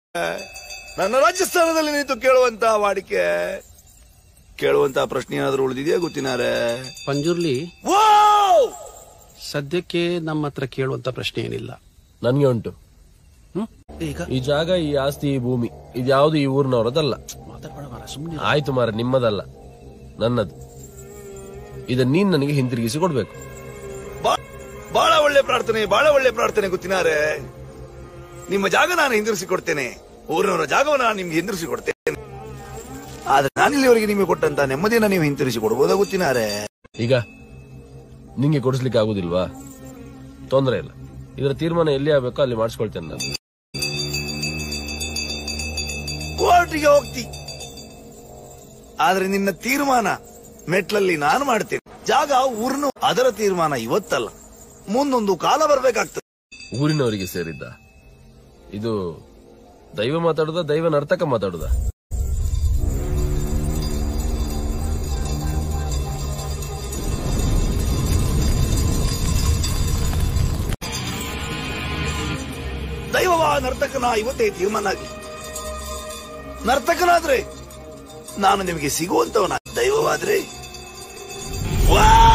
ನನ್ನ ರಾಜಸ್ಥಾನದಲ್ಲಿ ನಿಂತು ಕೇಳುವಂತ ವಾಡಿಕೆ ಕೇಳುವಂತ ಪ್ರಶ್ನೆ ಏನಾದ್ರೂ ಉಳಿದಿದೆಯಾ ಗೊತ್ತಿನಾರೆ ಪಂಜುರ್ಲಿ ವಾವ್ ಸದ್ಯಕ್ಕೆ ನಮ್ಮ ಹತ್ರ ಕೇಳುವಂತ ಪ್ರಶ್ನೆ ಏನಿಲ್ಲ ನನ್ಗೆ ಉಂಟು ಹ್ಮ್ ಈಗ ಈ ಜಾಗ ಈ ಆಸ್ತಿ ಈ ಭೂಮಿ ಇದ್ಯಾವುದು ಈ ಊರಿನವರದಲ್ಲ ಮಾತಾಡ್ಬೇಡ ಮಾರ ಸುಮ್ಮನೆ ಆಯ್ತು ಮಾರ ನಿಮ್ಮದಲ್ಲ ನನ್ನದು ಇದನ್ನ ನೀನ್ ನನಗೆ ಹಿಂತಿರುಗಿಸಿ ಕೊಡ್ಬೇಕು ಬಾ- ಬಹಳ ಒಳ್ಳೆ ಪ್ರಾರ್ಥನೆ ಬಹಳ ಒಳ್ಳೆ ಪ್ರಾರ್ಥನೆ ಗೊತ್ತಿನಾರೆ ನಿಮ್ಮ ಜಾಗ ನಾನು ಹಿಂದಿರಿಸಿ ಕೊಡ್ತೇನೆ ಊರಿನವರ ಜಾಗವನ್ನು ನಾನು ನಿಮ್ಗೆ ಹಿಂದಿರಿಸಿ ಕೊಡ್ತೇನೆ ಆದ್ರೆ ನಾನಿಲ್ಲಿವರೆಗೆ ನಿಮಗೆ ಕೊಟ್ಟಂತ ನೆಮ್ಮದಿಯನ್ನ ನೀವು ಹಿಂತಿರಿಸಿ ಕೊಡ್ಬೋದಾ ಗೊತ್ತಿನಾರೆ ಈಗ ನಿಂಗೆ ಕೊಡಿಸ್ಲಿಕ್ಕೆ ಆಗುದಿಲ್ವಾ ತೊಂದರೆ ಇಲ್ಲ ಇದರ ತೀರ್ಮಾನ ಎಲ್ಲಿ ಆಗ್ಬೇಕೋ ಅಲ್ಲಿ ಮಾಡಿಸ್ಕೊಳ್ತೇನೆ ನಾನು ಕೋರ್ಟಿಗೆ ಹೋಗ್ತಿ ಆದ್ರೆ ನಿನ್ನ ತೀರ್ಮಾನ ಮೆಟ್ಲಲ್ಲಿ ನಾನು ಮಾಡ್ತೇನೆ ಜಾಗ ಊರ್ನು ಅದರ ತೀರ್ಮಾನ ಇವತ್ತಲ್ಲ ಮುಂದೊಂದು ಕಾಲ ಬರ್ಬೇಕಾಗ್ತದೆ ಊರಿನವರಿಗೆ ಸೇರಿದ್ದ ಇದು ದೈವ ಮಾತಾಡುದ ದೈವ ನರ್ತಕ ಮಾತಾಡುದ ದೈವವ ನರ್ತಕನ ಇವತ್ತೇ ತೀರ್ಮಾನ ಆಗಲಿ ನರ್ತಕನಾದ್ರೆ ನಾನು ನಿಮಗೆ ಸಿಗುವಂತವನ ದೈವವಾದ್ರೆ ವಾ